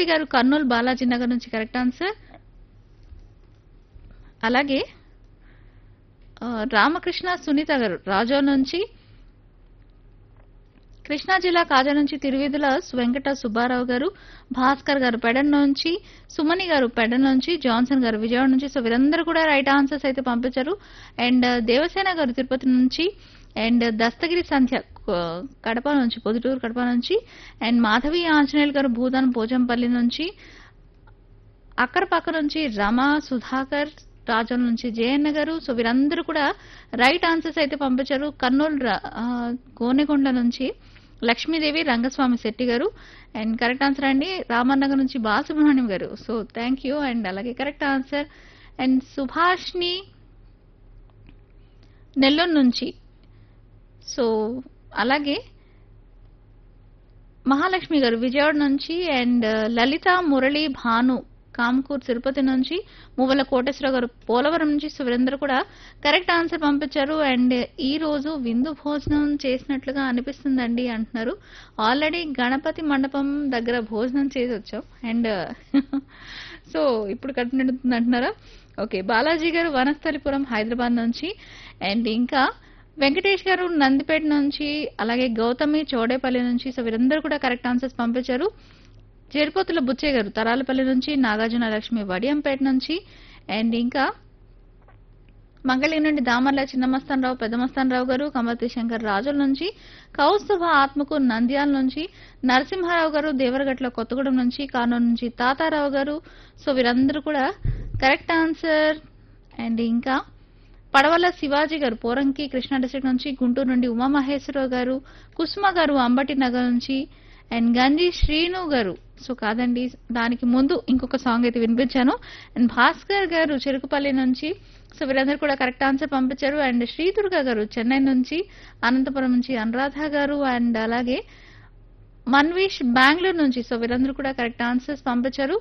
మూర్తి గారు కర్నూలు బాలాజీ నగర్ నుంచి correct answer అలాగే ఆ, రామకృష్ణ సునీత గారు రాజో నుంచి కృష్ణా జిల్లా కాజా నుంచి తిరువిధుల వెంకట సుబ్బారావు గారు భాస్కర్ గారు పెడన్ నుంచి సుమని గారు పెడన్ నుంచి జాన్సన్ గారు విజయవాడ నుంచి సో వీరందరూ కూడా రైట్ ఆన్సర్స్ అయితే పంపించారు అండ్ దేవసేన గారు తిరుపతి నుంచి అండ్ దస్తగిరి సంధ్య క- కడప నుంచి పొదుటూరు కడప నుంచి అండ్ మాధవి ఆంజనేయులు గారు భూదాన్ పోచంపల్లి నుంచి అక్కడ పక్క నుంచి రమ సుధాకర్ రాజం నుంచి జయన్న గారు సో వీరందరూ కూడా రైట్ ఆన్సర్స్ అయితే పంపించారు కర్నూలు ర- ఆ, గోనెకొండ నుంచి లక్ష్మీదేవి రంగస్వామి శెట్టి గారు అండ్ కరెక్ట్ ఆన్సర్ అండి రామన్నగర్ నుంచి Balasubrahmanyam garu so thank you and అలాగే correct answer and Subhashini Nellore నుంచి సో అలాగే మహాలక్ష్మి గారు విజయవాడ నుంచి అండ్ లలిత మురళి భాను కామకూర్ తిరుపతి నుంచి మువ్వల కోటేశ్వరరావు గారు పోలవరం నుంచి సురేంద్ర కూడా కరెక్ట్ ఆన్సర్ పంపించారు అండ్ ఈ రోజు విందు భోజనం చేసినట్లుగా అనిపిస్తుందండి అంటున్నారు ఆల్రెడీ గణపతి మండపం దగ్గర భోజనం చేసి వచ్చాం అండ్ సో ఇప్పుడు కట్టు నిండుతుంది అంటున్నారా ఓకే బాలాజీ గారు వనస్థలిపురం హైదరాబాద్ నుంచి అండ్ ఇంకా వెంకటేష్ గారు నందిపేట నుంచి అలాగే గౌతమి చోడేపల్లి నుంచి సో వీరందరూ కూడా కరెక్ట్ ఆన్సర్స్ పంపించారు చేరిపోతుల బుచ్చయ్య గారు తరాలపల్లి నుంచి నాగార్జున లక్ష్మి వడియంపేట నుంచి అండ్ ఇంకా మంగళి నుండి దామర్ల చిన్నమస్తానరావు పెద్దమస్తానరావు గారు కమర్తి శంకర్ రాజుల నుంచి కౌస్తుభ ఆత్మకు నంద్యాల నుంచి నరసింహారావు గారు దేవరగట్ల కొత్తగూడెం నుంచి కానూరు నుంచి తాతారావు గారు సో వీరందరూ కూడా కరెక్ట్ ఆన్సర్ అండ్ ఇంకా పడవల శివాజీ గారు పోరంకి కృష్ణా డిస్ట్రిక్ట్ నుంచి గుంటూరు నుండి ఉమామహేశ్వరరావు గారు కుసుమ గారు అంబటి నగర్ నుంచి అండ్ గంజి శ్రీను గారు సో కాదండి దానికి ముందు ఇంకొక సాంగ్ అయితే వినిపించాను అండ్ భాస్కర్ గారు చెరుకుపల్లి నుంచి సో వీరందరూ కూడా కరెక్ట్ ఆన్సర్ పంపించారు అండ్ శ్రీదుర్గ గారు చెన్నై నుంచి అనంతపురం నుంచి అనురాధ గారు అండ్ అలాగే మన్వీష్ బెంగళూరు నుంచి సో వీరందరూ కూడా కరెక్ట్ ఆన్సర్స్ పంపించారు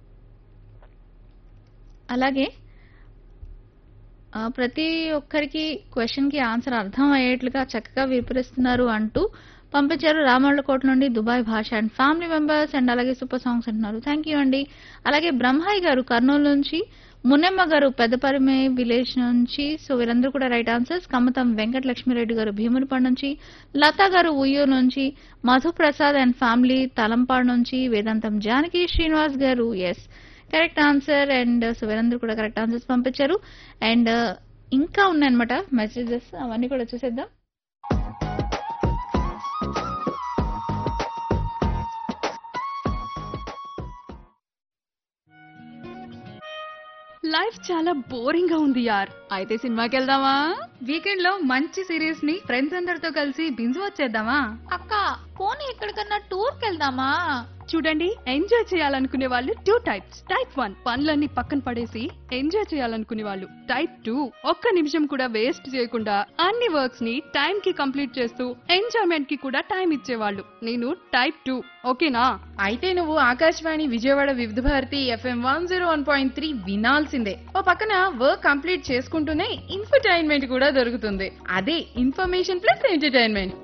అలాగే ఆ, ప్రతి ఒక్కరికి క్వశ్చన్ కి ఆన్సర్ అర్థం అయ్యేట్లుగా చక్కగా వివరిస్తున్నారు అంటూ పంపించారు రామళ్ళకోట నుండి Dubai Basha and family members and అలాగే సూపర్ సాంగ్స్ అంటున్నారు థ్యాంక్ యూ అండి అలాగే బ్రహ్మాయి గారు కర్నూలు నుంచి మున్నెమ్మ గారు పెద్దపరిమే విలేజ్ నుంచి సో వీరందరూ కూడా రైట్ ఆన్సర్స్ కమ్మతం వెంకట లక్ష్మీరెడ్డి గారు భీమునిపాడు నుంచి లతా గారు ఉయ్యూరు నుంచి మధు ప్రసాద్ అండ్ ఫ్యామిలీ తలంపాడు నుంచి Vedantham Janaki Srinivas garu yes correct answer and so వీరందరూ కూడా కరెక్ట్ ఆన్సర్స్ పంపించారు అండ్ ఇంకా ఉన్నాయన్నమాట మెసేజెస్ అవన్నీ కూడా చూసేద్దాం లైఫ్ చాలా బోరింగ్ గా ఉంది యార్ అయితే సినిమాకి వెళ్దామా వీకెండ్ లో మంచి సిరీస్ ని ఫ్రెండ్స్ అందరితో కలిసి బింజు వచ్చేద్దామా అక్క పోనీ ఎక్కడికన్నా టూర్ వెళ్దామా చూడండి ఎంజాయ్ చేయాలనుకునే వాళ్ళు టూ టైప్స్ టైప్ వన్ పనులన్నీ పక్కన పడేసి ఎంజాయ్ చేయాలనుకునే వాళ్ళు టైప్ టూ ఒక్క నిమిషం కూడా వేస్ట్ చేయకుండా అన్ని వర్క్స్ ని టైం కి కంప్లీట్ చేస్తూ ఎంజాయ్మెంట్ కి కూడా టైం ఇచ్చేవాళ్ళు నేను టైప్ టూ ఓకేనా అయితే నువ్వు Akashvani Vijayawada Vividh Bharati FM one zero one point three వినాల్సిందే ఓ పక్కన వర్క్ కంప్లీట్ చేసుకుంటూనే ఇన్ఫర్టైన్మెంట్ కూడా దొరుకుతుంది అదే ఇన్ఫర్మేషన్ ప్లస్ ఎంటర్టైన్మెంట్